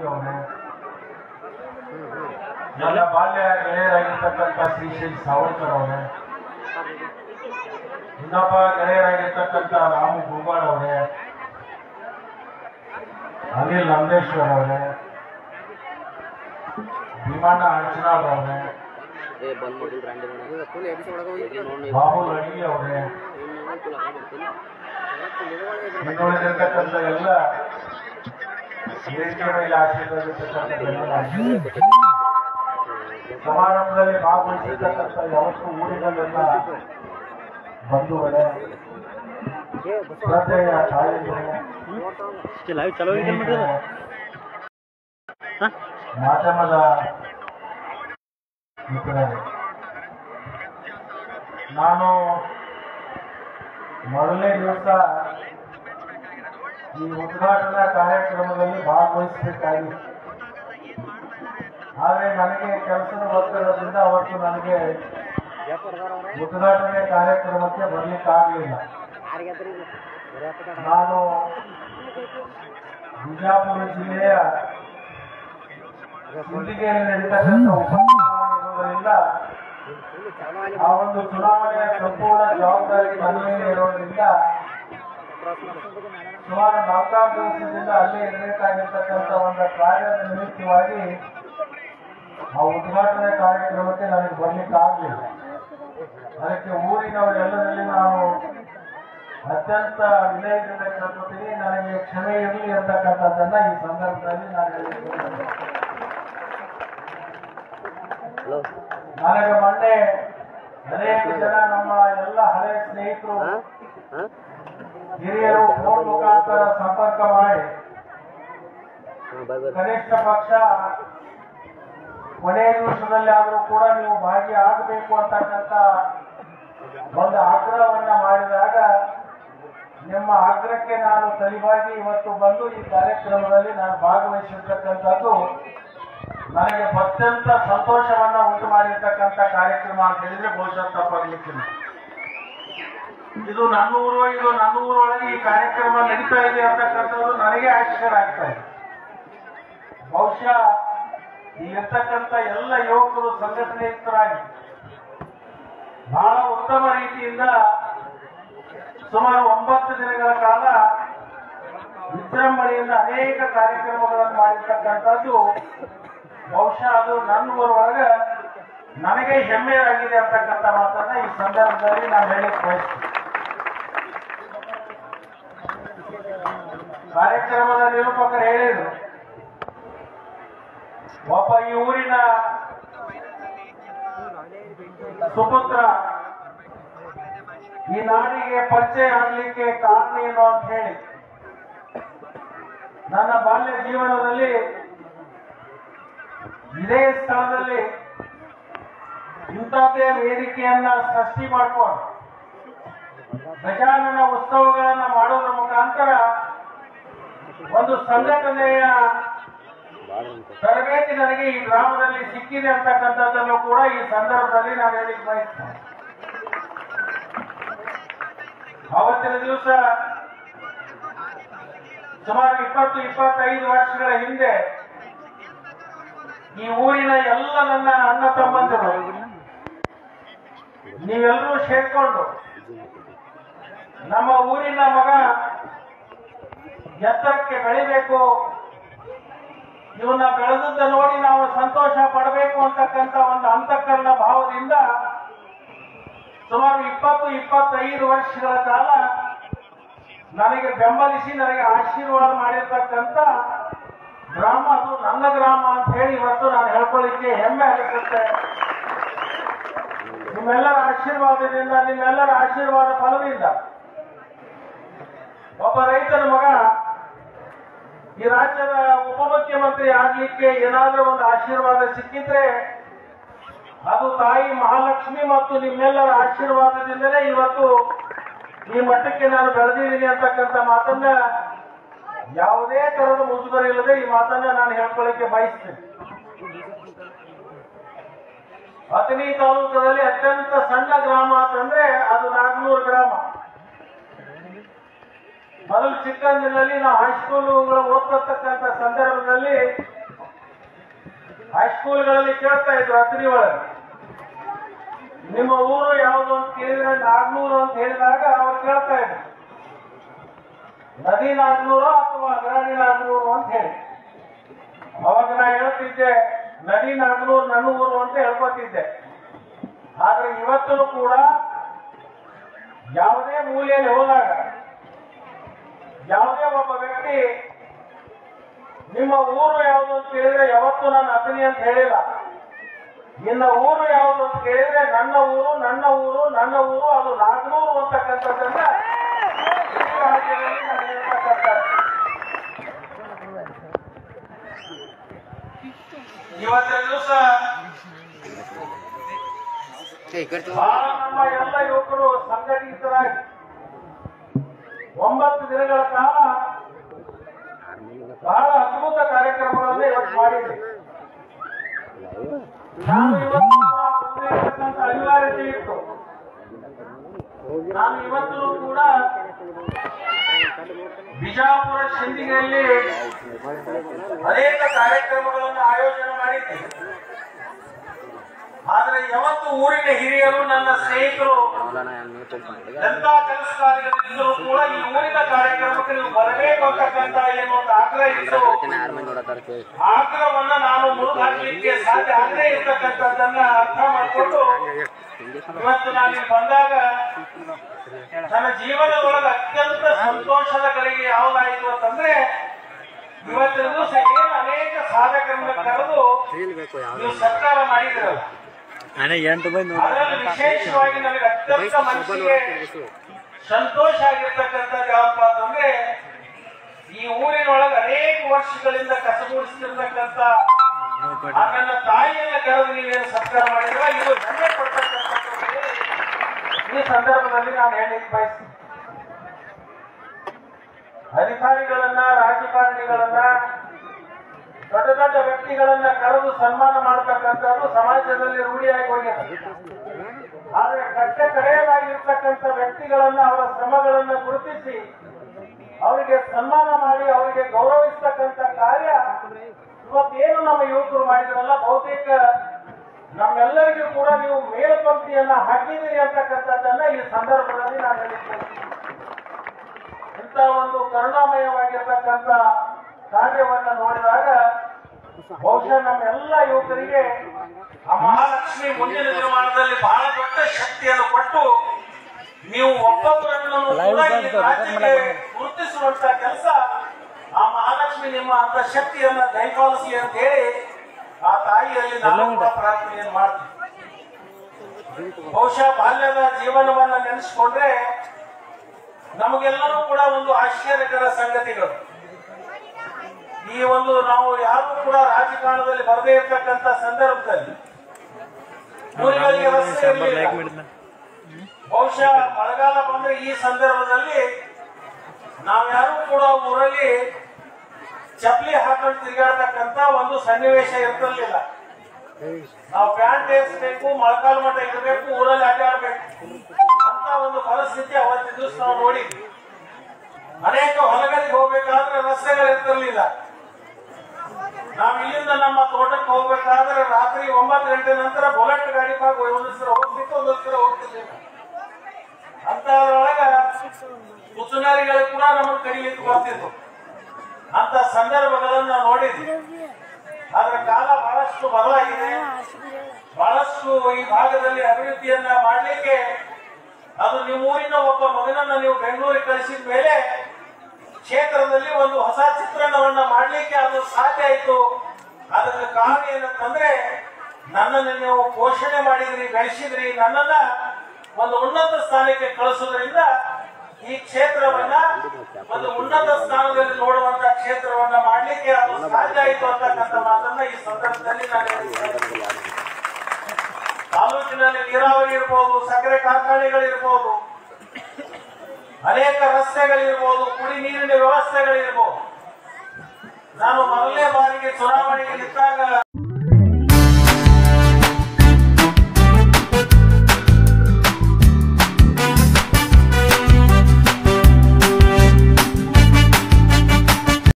ಮೂರ್ತಿ ಅವರೇ ನನ್ನ ಬಾಲ್ಯ ಗೆಳೆಯರಾಗಿರ್ತಕ್ಕಂಥ ಶ್ರೀಶೈಲ್ ಸಾವರ್ಕರ್ ಅವರೇ ಇನ್ನೊಬ್ಬ ಗೆಳೆಯರಾಗಿರ್ತಕ್ಕಂಥ ರಾಮು ಗುಂಗಾಳ್ ಅವರೇ ಅನಿಲ್ ನಂದೇಶ್ವರ್ ಅವರೇ ಭೀಮಣ್ಣ ಹಂಚನಾಳ್ ಅವರೇ ಏ ಬಂದ್ ಮಾಡಿಲ್ಲ ಬ್ರ್ಯಾಂಡ್ ಮಾಡೋದು ಫುಲ್ ಎಪಿಸೋಡ್ ಹೋಗಿ ಬಾಬು ಅಡಿಗೆ ಅವರೇ ಇನ್ನುಳಿದಿರ್ತಕ್ಕಂಥ ಎಲ್ಲ ವೇದಿಕೆ ಮೇಲೆ ಆಶೀರ್ವದಿರ್ತಕ್ಕಂಥ ಎಲ್ಲ ಸಮಾರಂಭದಲ್ಲಿ ಭಾಗವಹಿಸಿರ್ತಕ್ಕಂಥ ಯಾವತ್ತು ಊರಿನಲ್ಲೆಲ್ಲ ಬಂಧುಗಳೇ ಶ್ರದ್ಧೆಯ ತಾಯಿಗಳೇ ಲೈವ್ ಚಲೋ ಇದೆ ನೋಡ್ರಿ ಅದು. ಹಾ? ಮಾಧ್ಯಮದ ಮಿತ್ರರೇ ನಾನು ಮೊದಲನೇ ದಿವಸ ಈ ಉದ್ಘಾಟನಾ ಕಾರ್ಯಕ್ರಮದಲ್ಲಿ ಭಾಗವಹಿಸಬೇಕಾಗಿತ್ತು ಆದರೆ ನನಗೆ ಕೆಲಸದ ಒತ್ತಡದಿಂದ ಅವತ್ತು ನನಗೆ ಉದ್ಘಾಟನೆ ಕಾರ್ಯಕ್ರಮಕ್ಕೆ ಬರ್ಲಿಕ್ಕಾಗಲಿಲ್ಲ ನಾನು ಬಿಜಾಪುರ ಜಿಲ್ಲೆಯ ಸಿಂದಿಗೆಯಲ್ಲಿ ನಡೀತಕ್ಕಂಥ ಉಪಚುನಾವಣೆ ಇರುವುದರಿಂದ ಆ ಒಂದು ಚುನಾವಣೆಯ ಸಂಪೂರ್ಣ ಜವಾಬ್ದಾರಿ ನನ್ನ ಮೇಲೆ ಇರೋದ್ರಿಂದ ಸುಮಾರು ನಾಲ್ಕಾರು ದಿವಸದಿಂದ ಅಲ್ಲೇ ಇರಬೇಕಾಗಿರ್ತಕ್ಕಂಥ ಒಂದು ಕಾರ್ಯದ ನಿಮಿತ್ತವಾಗಿ ಆ ಉದ್ಘಾಟನೆ ಕಾರ್ಯಕ್ರಮಕ್ಕೆ ನನಗೆ ಬರ್ಲಿಕ್ಕೆ ಆಗಲಿಲ್ಲ ಅದಕ್ಕೆ ಊರಿನವರೆಲ್ಲರಲ್ಲಿ ನಾವು ಅತ್ಯಂತ ವಿನಯದಿಂದ ಕೇಳ್ಕೊತೀನಿ ನನಗೆ ಕ್ಷಮೆ ಇರಲಿ ಅಂತಕ್ಕಂಥದ್ದನ್ನ ಈ ಸಂದರ್ಭದಲ್ಲಿ ನಾನು ಹೇಳಿದ್ದೇನೆ ಹಲೋ ನನಗೆ ಮೊನ್ನೆ ಅನೇಕ ಜನ ನಮ್ಮ ಎಲ್ಲ ಹಳೆ ಸ್ನೇಹಿತರು ಹಾ ಹಾ ಹಿರಿಯರು ಫೋನ್ ಮುಖಾಂತರ ಸಂಪರ್ಕ ಮಾಡಿ ಹಾ ಬೈ ಬೈ ಕನಿಷ್ಠ ಪಕ್ಷ ಕೊನೆಯ ದಿವಸದಲ್ಲಿ ಆದರೂ ಕೂಡ ನೀವು ಭಾಗಿಯಾಗಬೇಕು ಅಂತಕ್ಕಂಥ ಒಂದು ಆಗ್ರಹವನ್ನ ಮಾಡಿದಾಗ ನಿಮ್ಮ ಆಗ್ರಹಕ್ಕೆ ನಾನು ತಲೆಬಾಗಿ ಇವತ್ತು ಬಂದು ಈ ಕಾರ್ಯಕ್ರಮದಲ್ಲಿ ನಾನು ಭಾಗವಹಿಸಿರ್ತಕ್ಕಂಥದ್ದು ನನಗೆ ಅತ್ಯಂತ ಸಂತೋಷವನ್ನ ಉಂಟು ಮಾಡಿರ್ತಕ್ಕಂಥ ಕಾರ್ಯಕ್ರಮ ಅಂತ ಹೇಳಿದ್ರೆ ಬಹುಶಃ ತಪ್ಪಾಗ್ಲಿಕ್ಕಿಲ್ಲ ಇದು ನನ್ನ ಊರು ಇದು ನನ್ನ ಊರೊಳಗೆ ಈ ಕಾರ್ಯಕ್ರಮ ನಡೀತಾ ಇದೆ ಅಂತಕ್ಕಂಥದ್ದು ನನಗೆ ಆಶ್ಚರ್ಯ ಆಗ್ತಾ ಇದೆ ಬಹುಶಃ ಇಲ್ಲಿರ್ತಕ್ಕಂಥ ಎಲ್ಲ ಯುವಕರು ಸಂಘಟನೆಯುಕ್ತರಾಗಿ ಬಹಳ ಉತ್ತಮ ರೀತಿಯಿಂದ ಸುಮಾರು ಒಂಬತ್ತು ದಿನಗಳ ಕಾಲ ವಿಜೃಂಭಣೆಯಿಂದ ಅನೇಕ ಕಾರ್ಯಕ್ರಮಗಳನ್ನು ಮಾಡಿರ್ತಕ್ಕಂಥದ್ದು ಬಹುಶಃ ಅದು ನನ್ನ ಊರೊಳಗೆ ನನಗೆ ಹೆಮ್ಮೆಯಾಗಿದೆ ಅಂತಕ್ಕಂಥ ಮಾತನ್ನ ಈ ಸಂದರ್ಭದಲ್ಲಿ ನಾನು ಹೇಳಕ್ ಬಯಸ್ತೀನಿ ಕಾರ್ಯಕ್ರಮದ ನಿರೂಪಕರು ಹೇಳಿದ್ರು ಒಬ್ಬ ಈ ಊರಿನ ಸುಪುತ್ರ ಈ ನಾಡಿಗೆ ಪರಿಚಯ ಆಗಲಿಕ್ಕೆ ಕಾರಣ ಏನು ಅಂತ ಹೇಳಿ ನನ್ನ ಬಾಲ್ಯ ಜೀವನದಲ್ಲಿ ಇದೇ ಸ್ಥಳದಲ್ಲಿ ಇಂಥದ್ದೇ ವೇದಿಕೆಯನ್ನ ಸೃಷ್ಟಿ ಮಾಡ್ಕೊಂಡು ಗಜಾನನ ಉತ್ಸವಗಳನ್ನ ಮಾಡೋದ್ರ ಮುಖಾಂತರ ಒಂದು ಸಂಘಟನೆಯ ತರಬೇತಿ ನನಗೆ ಈ ಗ್ರಾಮದಲ್ಲಿ ಸಿಕ್ಕಿದೆ ಅಂತಕ್ಕಂಥದ್ದನ್ನು ಕೂಡ ಈ ಸಂದರ್ಭದಲ್ಲಿ ನಾನು ಹೇಳಿಕ್ ಬಯಸ್ತೇನೆ ಆವತ್ತಿನ ದಿವಸ ಸುಮಾರು ಇಪ್ಪತ್ತು ಇಪ್ಪತ್ತೈದು ವರ್ಷಗಳ ಹಿಂದೆ ಈ ಊರಿನ ಎಲ್ಲ ನನ್ನ ಅಣ್ಣ ತಮ್ಮಂದಿರು ನೀವೆಲ್ಲರೂ ಸೇರ್ಕೊಂಡು ನಮ್ಮ ಊರಿನ ಮಗ ಎತ್ತರಕ್ಕೆ ಬೆಳಿಬೇಕು ಇವನ್ನ ಬೆಳೆದದ್ದ ನೋಡಿ ನಾವು ಸಂತೋಷ ಪಡಬೇಕು ಅಂತಕ್ಕಂಥ ಒಂದು ಅಂತಃಕರಣ ಭಾವದಿಂದ ಸುಮಾರು ಇಪ್ಪತ್ತು ಇಪ್ಪತ್ತೈದು ವರ್ಷಗಳ ಕಾಲ ನನಗೆ ಬೆಂಬಲಿಸಿ ನನಗೆ ಆಶೀರ್ವಾದ ಮಾಡಿರ್ತಕ್ಕಂಥ ಗ್ರಾಮ ಅದು ನನ್ನ ಗ್ರಾಮ ಅಂತ ಹೇಳಿ ಇವತ್ತು ನಾನು ಹೇಳ್ಕೊಳ್ಳಿಕ್ಕೆ ಹೆಮ್ಮೆ ಆಗುತ್ತೆ ನಿಮ್ಮೆಲ್ಲರ ಆಶೀರ್ವಾದದಿಂದ ನಿಮ್ಮೆಲ್ಲರ ಆಶೀರ್ವಾದ ಫಲದಿಂದ ಒಬ್ಬ ರೈತನ ಮಗ ಈ ರಾಜ್ಯದ ಉಪಮುಖ್ಯಮಂತ್ರಿ ಆಗ್ಲಿಕ್ಕೆ ಏನಾದ್ರೂ ಒಂದು ಆಶೀರ್ವಾದ ಸಿಕ್ಕಿದ್ರೆ ಅದು ತಾಯಿ ಮಹಾಲಕ್ಷ್ಮಿ ಮತ್ತು ನಿಮ್ಮೆಲ್ಲರ ಆಶೀರ್ವಾದದಿಂದಲೇ ಇವತ್ತು ಈ ಮಟ್ಟಕ್ಕೆ ನಾನು ಬೆಳೆದಿದ್ದೀನಿ ಅಂತಕ್ಕಂಥ ಮಾತನ್ನ ಯಾವುದೇ ತರದ ಮುಜುಗರ ಇಲ್ಲದೆ ಈ ಮಾತನ್ನ ನಾನು ಹೇಳ್ಕೊಳ್ಳಿಕ್ಕೆ ಬಯಸ್ತೇನೆ ಅಥಣಿ ತಾಲೂಕದಲ್ಲಿ ಅತ್ಯಂತ ಸಣ್ಣ ಗ್ರಾಮ ಅಂತಂದ್ರೆ ಅದು ನಾಗ್ನೂರು ಗ್ರಾಮ ಮೊದಲು ಚಿಕ್ಕಂದಿನಲ್ಲಿ ನಾವು ಹೈಸ್ಕೂಲ್ ಓದ್ತಕ್ಕಂಥ ಸಂದರ್ಭದಲ್ಲಿ ಹೈಸ್ಕೂಲ್ಗಳಲ್ಲಿ ಕೇಳ್ತಾ ಇದ್ರು ಅತನಿ ಒಳಗೆ ನಿಮ್ಮ ಊರು ಯಾವುದು ಅಂತ ಕೇಳಿದ್ರೆ ನಾಗ್ನೂರು ಅಂತ ಹೇಳಿದಾಗ ಅವ್ರು ಕೇಳ್ತಾ ಇದ್ರು ನದಿ ನಾಗ್ನೂರು ಅಥವಾ ಅಗ್ರಣಿ ನಾಗ್ನೂರು ಅಂತ ಹೇಳಿ ಅವಾಗ ನಾ ಹೇಳ್ತಿದ್ದೆ ನದಿ ನಾಗ್ನೂರು ನನ್ನ ಊರು ಅಂತ ಹೇಳ್ಕೊತಿದ್ದೆ ಆದ್ರೆ ಇವತ್ತೂ ಕೂಡ ಯಾವುದೇ ಮೂಲೆಯಲ್ಲಿ ಹೋದಾಗ ಯಾವುದೇ ಒಬ್ಬ ವ್ಯಕ್ತಿ ನಿಮ್ಮ ಊರು ಯಾವುದು ಅಂತ ಕೇಳಿದ್ರೆ ಯಾವತ್ತೂ ನಾನು ಅತನಿ ಅಂತ ಹೇಳಿಲ್ಲ ನಿನ್ನ ಊರು ಯಾವುದು ಅಂತ ಕೇಳಿದ್ರೆ ನನ್ನ ಊರು ನನ್ನ ಊರು ನನ್ನ ಊರು ಅದು ನಾಗ್ನೂರು ಅಂತಕ್ಕಂಥದ್ದನ್ನ ಇಡೀ ರಾಜ್ಯದಲ್ಲಿ ನಾನು ಹೇಳ್ತಕ್ಕಂಥದ್ದು ಇವತ್ತಿನ ದಿವಸ ಏ ಈ ಕಡೆ ತಗೋ. ಬಹಳ ನಮ್ಮ ಎಲ್ಲ ಯುವಕರು ಸಂಘಟಿತರಾಗಿ ಒಂಬತ್ತು ದಿನಗಳ ಕಾಲ ಬಹಳ ಅದ್ಭುತ ಕಾರ್ಯಕ್ರಮಗಳನ್ನು ಇವತ್ತು ಮಾಡಿದ್ವಿ ನಾನು ಇವತ್ತು ಬಂದಿರತಕ್ಕಂಥ ಅನಿವಾರ್ಯತೆ ಇತ್ತು ನಾನು ಇವತ್ತು ಕೂಡ ಬಿಜಾಪುರ ಶಿಂದಿಗೆಯಲ್ಲಿ ಅನೇಕ ಕಾರ್ಯಕ್ರಮಗಳನ್ನು ಆಯೋಜನೆ ಮಾಡಿದ್ದೆ ಆದ್ರೆ ಯಾವತ್ತು ಊರಿನ ಹಿರಿಯರು ನನ್ನ ಸ್ನೇಹಿತರು ಅವಲನ ನೀವು ತಿಳ್ಕೊಂಡು ಎಂತ ಕೆಲಸಕಾರಿಗಳಿದ್ದರೂ ಕೂಡ ಈ ಊರಿನ ಕಾರ್ಯಕ್ರಮಕ್ಕೆ ನೀವು ಬರಬೇಕು ಅಂತಕ್ಕಂತ ಏನು ಒಂದು ಆಗ್ರಹ ಇತ್ತು ಯಾರ ಮೇಲೆ ನೋಡತ್ತಾರ ಕೇಳಿ ಆಗ್ರಹವನ್ನ ನಾನು ಮುರಿದಾಕ್ಲಿಕ್ಕೆ ಸಾಧ್ಯ ಆಗದೆ ಇರ್ತಕ್ಕಂಥದ್ದನ್ನ ಅರ್ಥ ಮಾಡಿಕೊಂಡು ಇವತ್ತು ನಾನು ಇಲ್ಲಿ ಬಂದಾಗ ನನ್ನ ಜೀವನದೊಳಗೆ ಅತ್ಯಂತ ಸಂತೋಷದ ಗಳಿಗೆ ಯಾವ್ದಾಯ್ತು ಅಂತಂದ್ರೆ ಇವತ್ತಿನ ದಿವಸ ಏನು ಅನೇಕ ಸಾಧಕರನ್ನ ಕರೆದು ತಿಳಿಬೇಕು ಯಾವ ನೀವು ಸತ್ಕಾರ ಮಾಡಿದ್ರಲ್ಲ ನಾನೇ ಎಂಟು ಮಂದಿ ನೋಡಿ ಅದರಲ್ಲಿ ವಿಶೇಷವಾಗಿ ನನಗೆ ಅತ್ಯಂತ ಮನಸ್ಸಿಗೆ ಸಂತೋಷ ಆಗಿರ್ತಕ್ಕಂಥದ್ದು ಯಾವಪ್ಪ ಅಂತಂದ್ರೆ ಈ ಊರಿನೊಳಗೆ ಅನೇಕ ವರ್ಷಗಳಿಂದ ಕಸಗೂಡಿಸ್ತಿರ್ತಕ್ಕಂಥ ಆ ನನ್ನ ತಾಯಿಯನ್ನ ಕರೆದು ನೀವೇನು ಸತ್ಕಾರ ಮಾಡಿದ್ರ ಇದು ಹೆಮ್ಮೆ ಪಡ್ತಕ್ಕಂಥದ್ದು ಈ ಸಂದರ್ಭದಲ್ಲಿ ನಾನು ಹೇಳಲಿಕ್ಕೆ ಬಯಸ್ತೀನಿ ಅಧಿಕಾರಿಗಳನ್ನ ರಾಜಕಾರಣಿಗಳನ್ನ ದೊಡ್ಡ ದೊಡ್ಡ ವ್ಯಕ್ತಿಗಳನ್ನ ಕರೆದು ಸನ್ಮಾನ ಮಾಡತಕ್ಕಂಥದ್ದು ಸಮಾಜದಲ್ಲಿ ರೂಢಿಯಾಗಿ ಹೋಗಿದೆ ಆದ್ರೆ ಕಟ್ಟ ಕಡೆಯಲಾಗಿರ್ತಕ್ಕಂಥ ವ್ಯಕ್ತಿಗಳನ್ನ ಅವರ ಶ್ರಮಗಳನ್ನ ಗುರುತಿಸಿ ಅವರಿಗೆ ಸನ್ಮಾನ ಮಾಡಿ ಅವರಿಗೆ ಗೌರವಿಸ್ತಕ್ಕಂಥ ಕಾರ್ಯ ಇವತ್ತೇನು ನಮ್ಮ ಯುವಕರು ಮಾಡಿದ್ರಲ್ಲ ಬಹುತೇಕ ನಮ್ಮೆಲ್ಲರಿಗೂ ಕೂಡ ನೀವು ಮೇಲ್ಪಂಕ್ತಿಯನ್ನ ಹಾಕಿದ್ದೀರಿ ಅಂತಕ್ಕಂಥದ್ದನ್ನ ಈ ಸಂದರ್ಭದಲ್ಲಿ ನಾನು ಹೇಳಿದ್ದೇನೆ ಇಂಥ ಒಂದು ಕರುಣಾಮಯವಾಗಿರ್ತಕ್ಕಂಥ ಕಾರ್ಯವನ್ನ ನೋಡಿದಾಗ ಬಹುಶಃ ನಮ್ಮೆಲ್ಲ ಯುವಕರಿಗೆ ಆ ಮಹಾಲಕ್ಷ್ಮಿ ಮುಂದಿನ ನಿರ್ಮಾಣದಲ್ಲಿ ಬಹಳ ದೊಡ್ಡ ಶಕ್ತಿಯನ್ನು ಕೊಟ್ಟು ನೀವು ಒಬ್ಬೊಬ್ಬರನ್ನು ಕೂಡ ಈ ರಾಜ್ಯಕ್ಕೆ ಗುರುತಿಸುವಂತ ಕೆಲಸ ಆ ಮಹಾಲಕ್ಷ್ಮಿ ನಿಮ್ಮ ಅಂತ ಶಕ್ತಿಯನ್ನ ದಯಪಾಲಿಸಿ ಅಂತ ಹೇಳಿ ಆ ತಾಯಿಯಲ್ಲಿ ನಾನು ಕೂಡ ಪ್ರಾರ್ಥನೆಯನ್ನು ಮಾಡ್ತೀನಿ ಬಹುಶಃ ಬಾಲ್ಯದ ಜೀವನವನ್ನ ನೆನೆಸ್ಕೊಂಡ್ರೆ ನಮಗೆಲ್ಲರೂ ಕೂಡ ಒಂದು ಆಶ್ಚರ್ಯಕರ ಸಂಗತಿಗಳು ಈ ಒಂದು ನಾವು ಯಾರು ಕೂಡ ರಾಜಕಾರಣದಲ್ಲಿ ಬರದೇ ಇರ್ತಕ್ಕಂಥ ಸಂದರ್ಭದಲ್ಲಿ ಊರುಗಳಿಗೆ ರಸ್ತೆ ಇರ್ಲಿಲ್ಲ. ಬಹುಶಃ ಮಳೆಗಾಲ ಬಂದ್ರೆ ಈ ಸಂದರ್ಭದಲ್ಲಿ ನಾವ್ಯಾರು ಕೂಡ ಊರಲ್ಲಿ ಚಪ್ಪಲಿ ಹಾಕೊಂಡು ತಿರುಗಾಡ್ತಕ್ಕಂತ ಒಂದು ಸನ್ನಿವೇಶ ಇರ್ತಿರ್ಲಿಲ್ಲ ನಾವು ಪ್ಯಾಂಟ್ ಏರಿಸಬೇಕು ಮೊಳಕಾಲು ಮಟ್ಟ ಇರಬೇಕು ಊರಲ್ಲಿ ಅಡ್ಡಾಡ್ಬೇಕು ಅಂತ ಒಂದು ಪರಿಸ್ಥಿತಿ ಅವತ್ತಿನ ದಿವಸ ನಾವು ನೋಡಿದ್ವಿ ಅನೇಕ ಹೊಲಗಳಿಗೆ ಹೋಗ್ಬೇಕಾದ್ರೆ ರಸ್ತೆಗಳು ಇರ್ತಿರ್ಲಿಲ್ಲ ನಾವು ಇಲ್ಲಿಂದ ನಮ್ಮ ತೋಟಕ್ಕೆ ಹೋಗ್ಬೇಕಾದ್ರೆ ರಾತ್ರಿ ಒಂಬತ್ತು ಗಂಟೆ ನಂತರ ಬುಲೆಟ್ ಗಾಡಿ ಭಾಗ ಒಂದೊಂದ್ಸಲ ಹೋಗ್ತಿತ್ತು ಒಂದೊಂದ್ಸಲ ಹೋಗ್ತಿರ್ಲಿಲ್ಲ ಅಂತದ್ರೊಳಗ ಮುಸುನಾರಿಗಳು ಕೂಡ ನಮ್ಮನ್ನು ಕಡಿಲಿಕ್ಕೆ ಬರ್ತಿದ್ವು ಅಂತ ಸಂದರ್ಭಗಳನ್ನ ನಾವು ನೋಡಿದ್ವಿ ಆದ್ರೆ ಕಾಲ ಬಹಳಷ್ಟು ಬದಲಾಗಿದೆ ಬಹಳಷ್ಟು ಈ ಭಾಗದಲ್ಲಿ ಅಭಿವೃದ್ಧಿಯನ್ನ ಮಾಡಲಿಕ್ಕೆ ಅದು ನಿಮ್ಮ ಊರಿನ ಒಬ್ಬ ಮಗನನ್ನ ನೀವು ಬೆಂಗಳೂರಿಗೆ ಕಳಿಸಿದ ಮೇಲೆ ಕ್ಷೇತ್ರದಲ್ಲಿ ಒಂದು ಹೊಸ ಚಿತ್ರಣವನ್ನ ಮಾಡಲಿಕ್ಕೆ ಅದು ಸಾಧ್ಯ ಆಯಿತು ಅದಕ್ಕೆ ಕಾರಣ ಏನಂತಂದ್ರೆ ನನ್ನನ್ನು ನೀವು ಪೋಷಣೆ ಮಾಡಿದ್ರಿ ಬೆಳೆಸಿದ್ರಿ ನನ್ನನ್ನ ಒಂದು ಉನ್ನತ ಸ್ಥಾನಕ್ಕೆ ಕಳಿಸೋದ್ರಿಂದ ಈ ಕ್ಷೇತ್ರವನ್ನ ಒಂದು ಉನ್ನತ ಸ್ಥಾನದಲ್ಲಿ ನೋಡುವಂತ ಕ್ಷೇತ್ರವನ್ನ ಮಾಡಲಿಕ್ಕೆ ಅದು ಸಾಧ್ಯ ಆಯಿತು ಅಂತಕ್ಕಂಥ ಮಾತನ್ನ ಈ ಸಂದರ್ಭದಲ್ಲಿ ನಾನು ಹೇಳ್ತೀನಿ. ತಾಲೂಕಿನಲ್ಲಿ ನೀರಾವರಿ ಇರ್ಬೋದು ಸಕ್ಕರೆ ಕಾರ್ಖಾನೆಗಳಿರ್ಬೋದು ಅನೇಕ ರಸ್ತೆಗಳಿರ್ಬೋದು ಕುಡಿ ನೀರಿನ ವ್ಯವಸ್ಥೆಗಳಿರ್ಬೋದು ನಾನು ಮೊದಲನೇ ಬಾರಿಗೆ ಚುನಾವಣೆಗೆ ನಿಂತಾಗ